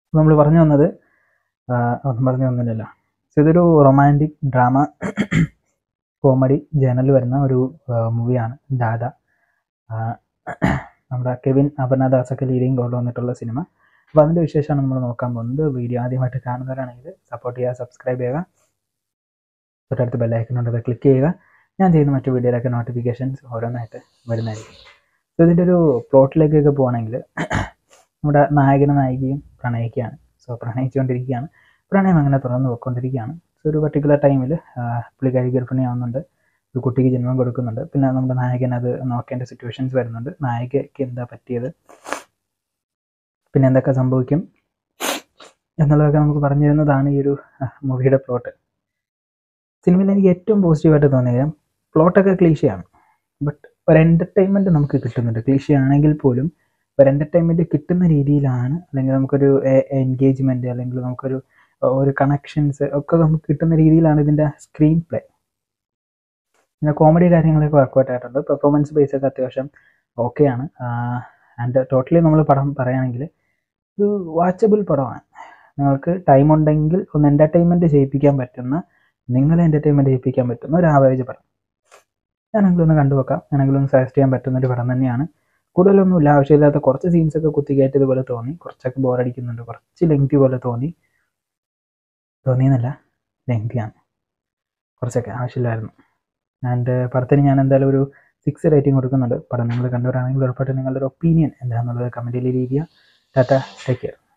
നമ്മൾ പറഞ്ഞു വന്നത് ആ, ഒന്നും പറഞ്ഞു വന്നില്ലല്ലോ സോ ഇതൊരു റൊമാൻറ്റിക് ഡ്രാമ കോമഡി ജേണലിൽ വരുന്ന ഒരു മൂവിയാണ് ദാദ ആ, നമ്മുടെ കെവിൻ അപർണദാസൊക്കെ ലീഡിങ് റോൾ വന്നിട്ടുള്ള സിനിമ അപ്പോൾ അതിൻ്റെ വിശേഷമാണ് നമ്മൾ നോക്കാൻ പോകുന്നത് വീഡിയോ ആദ്യമായിട്ട് കാണുന്നവരാണെങ്കിൽ സപ്പോർട്ട് ചെയ്യുക സബ്സ്ക്രൈബ് ചെയ്യുക തൊട്ടടുത്ത് ബെല്ലൈക്കനുണ്ട് അത് ക്ലിക്ക് ചെയ്യുക ഞാൻ ചെയ്യുന്ന മറ്റു വീഡിയോയിലൊക്കെ നോട്ടിഫിക്കേഷൻസ് ഓരോന്നായിട്ട് വരുന്നതായിരിക്കും സോ ഇതിൻ്റെ ഒരു പ്ലോട്ടിലേക്കൊക്കെ പോകണമെങ്കിൽ നമ്മുടെ നായകനും നായികയും പ്രണയിക്കുകയാണ് സോ പ്രണയിച്ചുകൊണ്ടിരിക്കുകയാണ് പ്രണയം അങ്ങനെ തുറന്നു പോയിക്കൊണ്ടിരിക്കുകയാണ് സോ ഒരു പർട്ടിക്കുലർ ടൈമിൽ പുള്ളിക്കാരി ഗർഭിണിയാവുന്നുണ്ട് ഒരു കുട്ടിക്ക് ജന്മം കൊടുക്കുന്നുണ്ട് പിന്നെ നമ്മുടെ നായകൻ അത് നോക്കേണ്ട സിറ്റുവേഷൻസ് വരുന്നുണ്ട് നായികയ്ക്ക് എന്താ പറ്റിയത് പിന്നെ എന്തൊക്കെ സംഭവിക്കും എന്നുള്ളതൊക്കെ നമുക്ക് പറഞ്ഞു തരുന്നതാണ് ഈ ഒരു മൂവിയുടെ പ്ലോട്ട് സിനിമയിൽ എനിക്ക് ഏറ്റവും പോസിറ്റീവായിട്ട് തോന്നിയത് പ്ലോട്ടൊക്കെ ക്ലീശയാണ് ബട്ട് ഒരു എൻ്റർടൈൻമെൻറ്റ് നമുക്ക് കിട്ടുന്നുണ്ട് ക്ലീശയാണെങ്കിൽ പോലും ഒരു എൻ്റർടൈൻമെൻറ്റ് കിട്ടുന്ന രീതിയിലാണ് അല്ലെങ്കിൽ നമുക്കൊരു എൻഗേജ്മെൻറ്റ് അല്ലെങ്കിൽ നമുക്കൊരു ഒരു കണക്ഷൻസ് ഒക്കെ നമുക്ക് കിട്ടുന്ന രീതിയിലാണ് ഇതിൻ്റെ സ്ക്രീൻ പ്ലേ പിന്നെ കോമഡി കാര്യങ്ങളൊക്കെ വർക്കൗട്ട് ആയിട്ടുണ്ട് പെർഫോമൻസ് ബേസ് ഒക്കെ അത്യാവശ്യം ഓക്കെയാണ് ആൻഡ് ടോട്ടലി നമ്മൾ പടം പറയുകയാണെങ്കിൽ ഒരു വാച്ചബിൾ പടമാണ് നിങ്ങൾക്ക് ടൈം ഉണ്ടെങ്കിൽ ഒന്ന് എൻ്റർടൈൻമെൻറ്റ് ചെയ്യിപ്പിക്കാൻ പറ്റുന്ന നിങ്ങളെ എൻ്റർടൈൻമെൻറ്റ് ചെയ്യിപ്പിക്കാൻ പറ്റുന്ന ഒരു ആവറേജ് പടം ഞാനെങ്കിലും ഒന്ന് കണ്ടുവെക്കാം ഞാനെങ്കിലും ഒന്ന് സജസ്റ്റ് ചെയ്യാൻ പറ്റുന്ന ഒരു പടം തന്നെയാണ് കൂടുതലൊന്നുമില്ല ആവശ്യമില്ലാത്ത കുറച്ച് സീൻസൊക്കെ കുത്തിക്കയറ്റി ഇതുപോലെ തോന്നി കുറച്ചൊക്കെ ബോറടിക്കുന്നുണ്ട് കുറച്ച് ലെങ്തി പോലെ തോന്നി തോന്നിയെന്നല്ല ലെങ്തിയാണ് കുറച്ചൊക്കെ ആവശ്യമില്ലായിരുന്നു ആൻഡ് പടത്തിന് ഞാൻ എന്തായാലും ഒരു സിക്സ് റേറ്റിംഗ് കൊടുക്കുന്നുണ്ട് പടം നിങ്ങൾ കണ്ടവരാണെങ്കിൽ ഉറപ്പായിട്ടും നിങ്ങളുടെ ഒരു ഒപ്പീനിയൻ എന്താണെന്നുള്ളത് കമൻറ്റിൽ ഇരിക്കുക ടാറ്റ ടേക്ക് കെയർ